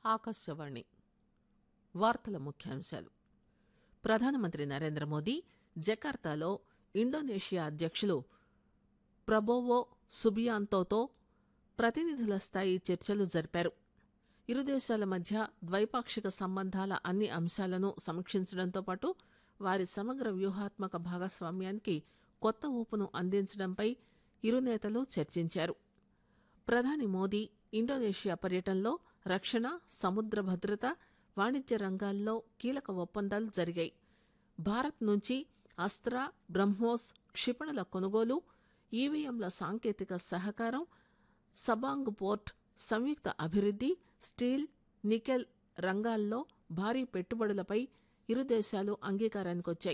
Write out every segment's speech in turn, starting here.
ఆకాశవాణి వార్తల ముఖ్యాంశాలు ప్రధానమంత్రి నరేంద్ర మోదీ జకార్తాలో ఇండోనేషియా అధ్యక్షులు ప్రబోవో సుబియాంతోతో ప్రతినిధుల స్థాయి చర్చలు జరిపారు ఇరు దేశాల మధ్య ద్వైపాక్షిక సంబంధాల అన్ని అంశాలను సమీక్షించడంతో పాటు వారి సమగ్ర వ్యూహాత్మక భాగస్వామ్యానికి కొత్త ఊపును అందించడంపై ఇరు నేతలు చర్చించారు ప్రధాని మోదీ ఇండోనేషియా పర్యటనలో రక్షణ సముద్ర భద్రత వాణిజ్య రంగాల్లో కీలక ఒప్పందాలు జరిగాయి భారత్ నుంచి అస్త్ర బ్రహ్మోస్ క్షిపణుల కొనుగోలు ఈవీఎంల సాంకేతిక సహకారం సబాంగ్ పోర్ట్ సంయుక్త అభివృద్ది స్టీల్ నికెల్ రంగాల్లో భారీ పెట్టుబడులపై ఇరు దేశాలు అంగీకారానికొచ్చాయి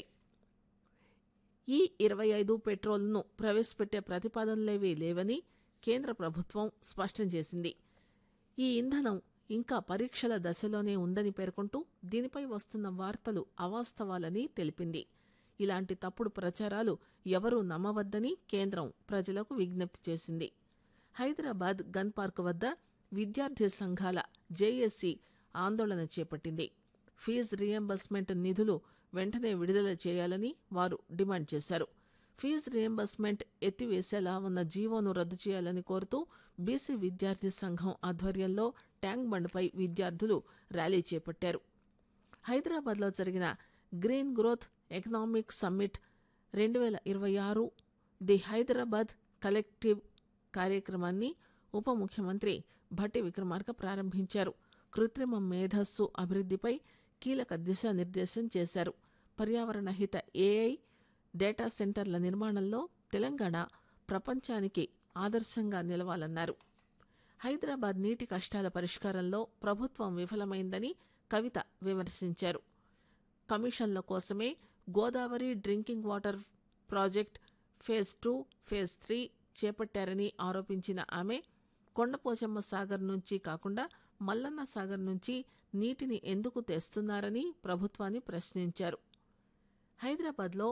ఈ ఇరవై ఐదు పెట్రోల్ను ప్రవేశపెట్టే ప్రతిపాదనలేవీ లేవని కేంద్ర ప్రభుత్వం స్పష్టం చేసింది ఈ ఇంధనం ఇంకా పరీక్షల దశలోనే ఉందని పేర్కొంటూ దీనిపై వస్తున్న వార్తలు అవాస్తవాలని తెలిపింది ఇలాంటి తప్పుడు ప్రచారాలు ఎవరూ నమ్మవద్దని కేంద్రం ప్రజలకు విజ్ఞప్తి చేసింది హైదరాబాద్ గన్ పార్క్ వద్ద విద్యార్థి సంఘాల జేఏసీ ఆందోళన చేపట్టింది ఫీజు రియంబర్స్మెంట్ నిధులు వెంటనే విడుదల చేయాలని వారు డిమాండ్ చేశారు ఫీజు రియంబర్స్మెంట్ ఎత్తివేసేలా ఉన్న జీవోను రద్దు చేయాలని కోరుతూ బీసీ విద్యార్థి సంఘం ఆధ్వర్యంలో ట్యాంక్ బండ్పై విద్యార్థులు ర్యాలీ చేపట్టారు హైదరాబాద్లో జరిగిన గ్రీన్ గ్రోత్ ఎకనామిక్ సమ్మిట్ రెండు వేల ఇరవై ఆరు ది హైదరాబాద్ కలెక్టివ్ కార్యక్రమాన్ని ఉప ముఖ్యమంత్రి భట్టి విక్రమార్క ప్రారంభించారు కృత్రిమ మేధస్సు అభివృద్దిపై కీలక దిశానిర్దేశం చేశారు పర్యావరణ హిత ఏఐ డేటా సెంటర్ల నిర్మాణంలో తెలంగాణ ప్రపంచానికి ఆదర్శంగా నిలవాలన్నారు హైదరాబాద్ నీటి కష్టాల పరిష్కారంలో ప్రభుత్వం విఫలమైందని కవిత విమర్శించారు కమిషన్ల కోసమే Godavari drinking water project phase two phase three చేపట్టారని ఆరోపించిన ఆమె కొండపోచమ్మ సాగర్ నుంచి కాకుండా మల్లన్న సాగర్ నుంచి నీటిని ఎందుకు తెస్తున్నారని ప్రభుత్వాన్ని ప్రశ్నించారు హైదరాబాద్లో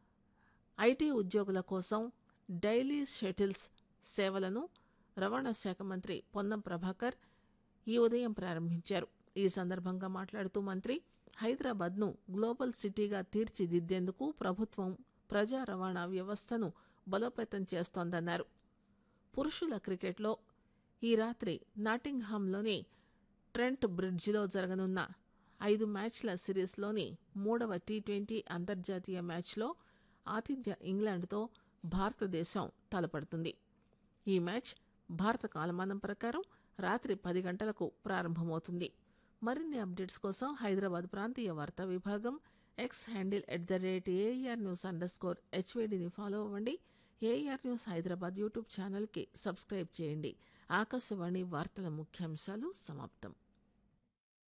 ఐటీ ఉద్యోగుల కోసం డైలీ షటిల్స్ సేవలను రవాణా శాఖ మంత్రి పొన్నం ప్రభాకర్ ఈ ఉదయం ప్రారంభించారు ఈ సందర్భంగా మాట్లాడుతూ మంత్రి హైదరాబాద్ను గ్లోబల్ సిటీగా తీర్చిదిద్దేందుకు ప్రభుత్వం ప్రజా రవాణా వ్యవస్థను బలోపేతం చేస్తోందన్నారు పురుషుల క్రికెట్లో ఈ రాత్రి నాటింగ్హామ్లోని ట్రెంట్ బ్రిడ్జిలో జరగనున్న ఐదు మ్యాచ్ల సిరీస్లోని మూడవ టీ ట్వంటీ అంతర్జాతీయ మ్యాచ్లో ఆతిథ్య ఇంగ్లాండ్తో భారతదేశం తలపడుతుంది ఈ మ్యాచ్ భారత కాలమానం ప్రకారం రాత్రి పది గంటలకు ప్రారంభమవుతుంది మరిన్ని అప్డేట్స్ కోసం హైదరాబాద్ ప్రాంతీయ వార్తా విభాగం X handle at the rate AIR news underscore హెచ్వేడిని ఫాలో అవ్వండి ఏఆర్ న్యూస్ హైదరాబాద్ యూట్యూబ్ ఛానల్కి సబ్స్క్రైబ్ చేయండి ఆకాశవాణి వార్తల ముఖ్యాంశాలు సమాప్తం